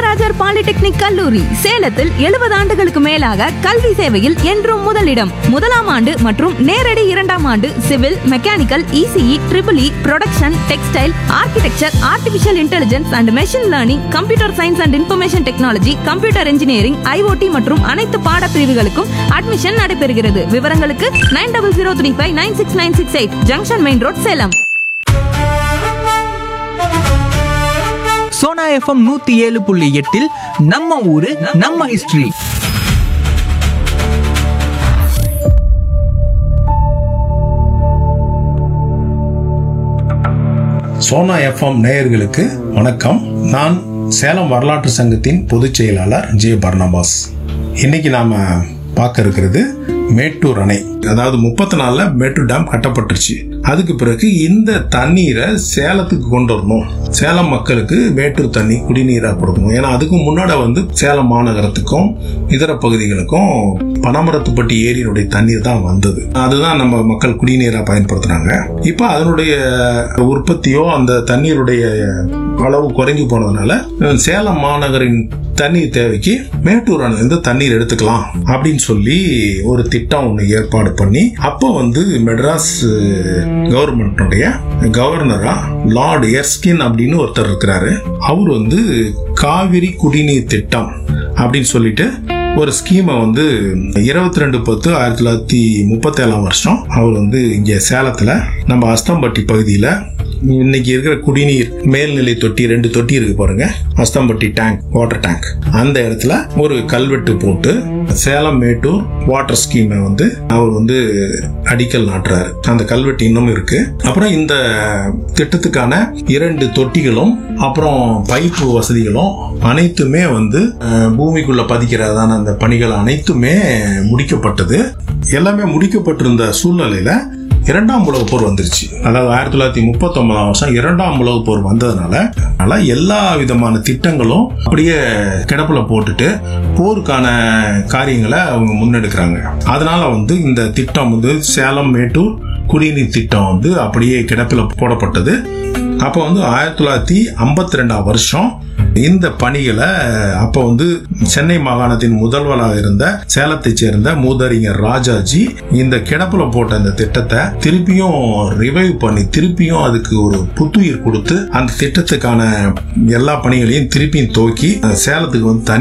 Kamarajar polytechnic கல்லூரி சேலத்தில் எழுபது ஆண்டுகளுக்கு மேலாக கல்வி சேவையில் என்றும் முதலிடம் முதலாம் ஆண்டு மற்றும் நேரடி இரண்டாம் ஆண்டு civil mechanical ECE triple E production textile architecture artificial intelligence and machine learning computer science and information technology computer engineering IoT மற்றும் அனைத்து பாடப்பிரிவுகளுக்கும் அட்மிஷன் நடைபெறுகிறது விவரங்களுக்கு nine double zero three five nine six nine six eight junction main road Salem Sona FM நூத்தி ஏழு புள்ளி எட்டில் நம்ம ஊரு நம்ம ஹிஸ்டரி சோனா எஃப்எம் நேயர்களுக்கு வணக்கம் நான் சேலம் வரலாற்று சங்கத்தின் பொதுச் செயலாளர் ஜே பர்னபாஸ் இன்னைக்கு நாம பார்க்க இருக்கிறது மேட்டூர் அணை அதாவது முப்பத்தி நாலுல மேட்டூர் டேம் கட்டப்பட்டுருச்சு அதுக்கு பிறகு இந்த தண்ணீரை சேலத்துக்கு கொண்டு வரணும் சேலம் மக்களுக்கு மேட்டூர் தண்ணி குடிநீரா கொடுக்கணும் ஏன்னா அதுக்கு முன்னாடி வந்து சேலம் மாநகரத்துக்கும் இதர பகுதிகளுக்கும் பனமரத்துப்பட்டி ஏரியினுடைய தண்ணீர் தான் வந்தது அதுதான் நம்ம மக்கள் குடிநீரா பயன்படுத்துறாங்க இப்போ அதனுடைய உற்பத்தியோ அந்த தண்ணீருடைய அளவு குறைஞ்சு போனதுனால அஹ், சேலம் மாநகரின் தண்ணீர் தேவைக்கு மேட்டூர் அணையிலிருந்து தண்ணீர் எடுத்துக்கலாம் அப்படின்னு சொல்லி ஒரு திட்டம் ஒன்று ஏற்பாடு பண்ணி அப்போ வந்து மெட்ராஸ் கவர்மெண்ட்டுடைய கவர்னரா லார்ட் எர்ஸ்கின் அப்படின்னு ஒருத்தர் இருக்கிறாரு அவர் வந்து காவிரி குடிநீர் திட்டம் அப்படின்னு சொல்லிட்டு ஒரு ஸ்கீமை வந்து இருபத்தி ரெண்டு பத்து ஆயிரத்தி தொள்ளாயிரத்தி முப்பத்தேழாம் வருஷம் அவர் வந்து இங்கே சேலத்தில் நம்ம அஸ்தம்பட்டி பகுதியில் இன்னைக்கு இருக்கிற குடிநீர் மேல்நிலை தொட்டி ரெண்டு தொட்டி இருக்கு பாருங்க அஸ்தம்பட்டி டேங்க் வாட்டர் டேங்க் அந்த இடத்துல ஒரு கல்வெட்டு போட்டு சேலம் மேட்டூர் வாட்டர் ஸ்கீமை வந்து அவர் வந்து அடிக்கல் நாட்டுறாரு அந்த கல்வெட்டு இன்னும் இருக்கு அப்புறம் இந்த திட்டத்துக்கான இரண்டு தொட்டிகளும் அப்புறம் பைப்பு வசதிகளும் அனைத்துமே வந்து அஹ், பூமிக்குள்ள பதிக்கிறதான அந்த பணிகள் அனைத்துமே முடிக்கப்பட்டது எல்லாமே முடிக்கப்பட்டிருந்த சூழ்நிலையில இரண்டாம் உலகப் போர் வந்துருச்சு அதாவது ஆயிரத்தி தொள்ளாயிரத்தி முப்பத்தி ஒன்பதாம் வருஷம் இரண்டாம் உலகப் போர் வந்ததுனால அதனால எல்லா விதமான திட்டங்களும் அப்படியே கிடப்புல போட்டுட்டு போருக்கான காரியங்களை அவங்க முன்னெடுக்கிறாங்க அதனால வந்து இந்த திட்டம் வந்து சேலம் மேட்டூர் குடிநீர் திட்டம் வந்து அப்படியே கிடப்பில் போடப்பட்டது அப்போ வந்து ஆயிரத்தி தொள்ளாயிரத்தி ஐம்பத்தி ரெண்டாம் வருஷம் இந்த பணிகளை அப்போ வந்து சென்னை மாகாணத்தின் முதல்வராக இருந்த சேலத்தைச் சேர்ந்த மூதறிஞர் ராஜாஜி இந்த கிடப்புல போட்ட இந்த திட்டத்தை திருப்பியும் ரிவைவ் பண்ணி திருப்பியும் அதுக்கு ஒரு புத்துயிர் கொடுத்து அந்த திட்டத்துக்கான எல்லா பணிகளையும் திருப்பியும் துவக்கி சேலத்துக்கு வந்து தண்ணி